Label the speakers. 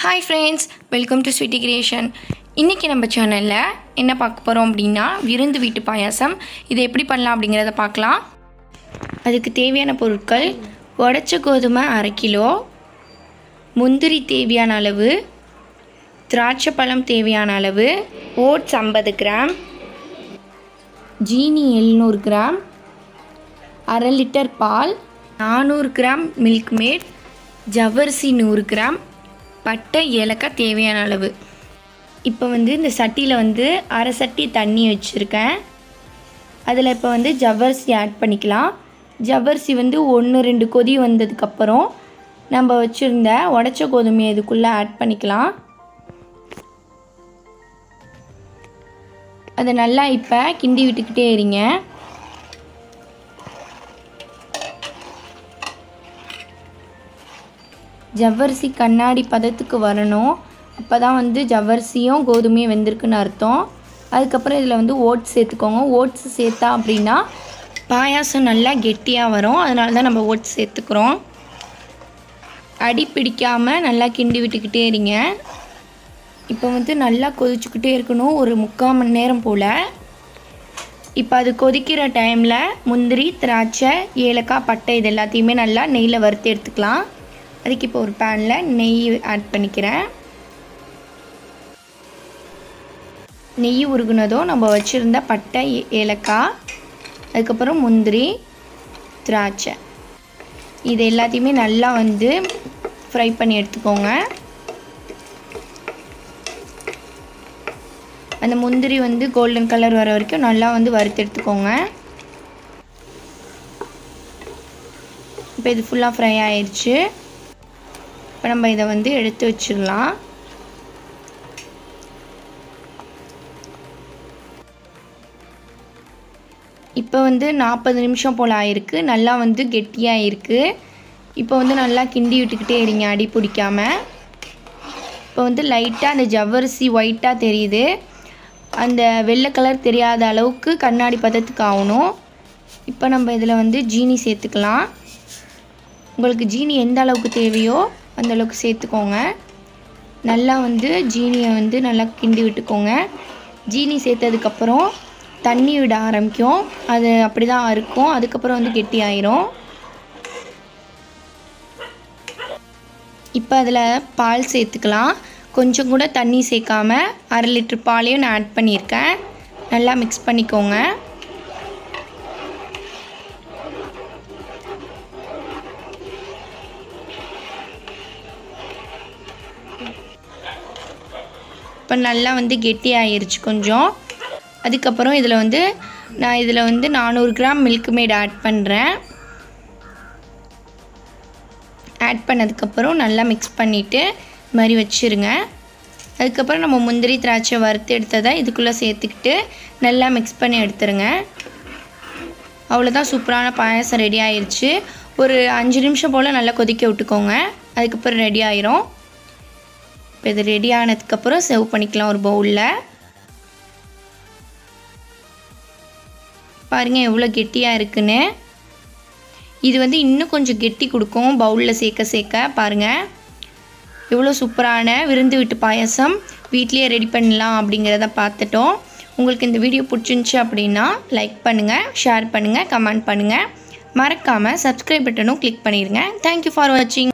Speaker 1: hi friends welcome to sweety creation இன்றைக்கி நம்ம சேனலில் என்ன பார்க்க போகிறோம் அப்படின்னா விருந்து வீட்டு பாயாசம் இதை எப்படி பண்ணலாம் அப்படிங்கிறத பார்க்கலாம் அதுக்கு தேவையான பொருட்கள் உடச்ச கோதுமை அரை கிலோ முந்திரி தேவையான அளவு திராட்சை பழம் தேவையான அளவு ஓட்ஸ் ஐம்பது கிராம் ஜீனி எழுநூறு கிராம் அரை லிட்டர் பால் நானூறு கிராம் மில்க் மேட் ஜவ்வரிசி நூறு கிராம் பட்டை ஏலக்காய் தேவையான அளவு இப்போ வந்து இந்த சட்டியில் வந்து அரை சட்டி தண்ணி வச்சுருக்கேன் அதில் இப்போ வந்து ஜவ்வரிசி ஆட் பண்ணிக்கலாம் ஜவ்வரிசி வந்து ஒன்று ரெண்டு கொதி வந்ததுக்கப்புறம் நம்ம வச்சுருந்த உடச்ச கோதுமையை இதுக்குள்ளே ஆட் பண்ணிக்கலாம் அதை நல்லா இப்போ கிண்டி விட்டுக்கிட்டே இருங்க ஜவ்வரிசி கண்ணாடி பதத்துக்கு வரணும் அப்போ தான் வந்து ஜவ்வரிசியும் கோதுமையும் வெந்திருக்குன்னு அர்த்தம் அதுக்கப்புறம் இதில் வந்து ஓட்ஸ் சேர்த்துக்கோங்க ஓட்ஸ் சேர்த்தா அப்படின்னா பாயாசம் நல்லா கெட்டியாக வரும் அதனால தான் நம்ம ஓட்ஸ் சேர்த்துக்கிறோம் அடி பிடிக்காமல் நல்லா கிண்டி விட்டுக்கிட்டே இருங்க இப்போ வந்து நல்லா கொதிச்சுக்கிட்டே இருக்கணும் ஒரு முக்கால் மணி நேரம் போல் இப்போ அது கொதிக்கிற டைமில் முந்திரி திராட்சை ஏலக்காய் பட்டை இது எல்லாத்தையுமே நல்லா நெய்யில் வறுத்து எடுத்துக்கலாம் அதுக்கு இப்போ ஒரு பேனில் நெய் ஆட் பண்ணிக்கிறேன் நெய் உருகுனதும் நம்ம வச்சுருந்த பட்டை ஏ- ஏலக்காய் அதுக்கப்புறம் முந்திரி திராட்சை இது எல்லாத்தையுமே நல்லா வந்து ஃப்ரை பண்ணி எடுத்துக்கோங்க அந்த முந்திரி வந்து கோல்டன் கலர் வர வரைக்கும் நல்லா வந்து வறுத்து எடுத்துக்கோங்க இப்போ இது ஃபுல்லாக ஃப்ரை ஆயிடுச்சு இப்போ நம்ம இதை வந்து எடுத்து வச்சிடலாம் இப்போ வந்து நாற்பது நிமிஷம் போல் ஆயிருக்கு நல்லா வந்து கெட்டியாக இருக்குது இப்போ வந்து நல்லா கிண்டி விட்டுக்கிட்டே இருங்க அடி பிடிக்காமல் இப்போ வந்து லைட்டாக அந்த ஜவ்வரிசி ஒயிட்டாக தெரியுது அந்த வெள்ளை கலர் தெரியாத அளவுக்கு கண்ணாடி பதத்துக்கு ஆகணும் இப்போ நம்ம இதில் வந்து ஜீனி சேர்த்துக்கலாம் உங்களுக்கு ஜீனி எந்த அளவுக்கு தேவையோ அந்த அளவுக்கு சேர்த்துக்கோங்க நல்லா வந்து ஜீனியை வந்து நல்லா கிண்டி விட்டுக்கோங்க ஜீனி சேர்த்ததுக்கப்புறம் தண்ணி விட ஆரம்பிக்கும் அது அப்படி தான் இருக்கும் அதுக்கப்புறம் வந்து கெட்டி ஆயிரும் இப்போ அதில் பால் சேர்த்துக்கலாம் கொஞ்சம் கூட தண்ணி சேர்க்காம அரை லிட்டர் பாலையும் நான் ஆட் பண்ணியிருக்கேன் நல்லா மிக்ஸ் பண்ணிக்கோங்க இப்போ நல்லா வந்து கெட்டி ஆயிருச்சு கொஞ்சம் அதுக்கப்புறம் இதில் வந்து நான் இதில் வந்து நானூறு கிராம் மில்க் மேட் ஆட் பண்ணுறேன் ஆட் பண்ணதுக்கப்புறம் நல்லா மிக்ஸ் பண்ணிவிட்டு இது மாதிரி வச்சுருங்க அதுக்கப்புறம் நம்ம முந்திரி திராட்சை வறுத்து எடுத்ததை இதுக்குள்ளே சேர்த்துக்கிட்டு நல்லா மிக்ஸ் பண்ணி எடுத்துருங்க அவ்வளோதான் சூப்பரான பாயாசம் ரெடி ஆயிருச்சு ஒரு அஞ்சு நிமிஷம் போல் நல்லா கொதிக்க விட்டுக்கோங்க அதுக்கப்புறம் ரெடி ஆயிரும் இப்போ இது ரெடி ஆனதுக்கப்புறம் சர்வ் பண்ணிக்கலாம் ஒரு பவுலில் பாருங்கள் எவ்வளோ கெட்டியாக இருக்குன்னு இது வந்து இன்னும் கொஞ்சம் கெட்டி கொடுக்கும் பவுலில் சேர்க்க சேர்க்க பாருங்கள் எவ்வளோ சூப்பரான விருந்து வீட்டு பாயாசம் வீட்லேயே ரெடி பண்ணலாம் அப்படிங்கிறத பார்த்துட்டோம் உங்களுக்கு இந்த வீடியோ பிடிச்சிருந்துச்சி அப்படின்னா லைக் பண்ணுங்கள் ஷேர் பண்ணுங்கள் கமெண்ட் பண்ணுங்கள் மறக்காமல் சப்ஸ்கிரைப் பட்டனும் கிளிக் பண்ணிடுங்க தேங்க்யூ ஃபார் வாட்சிங்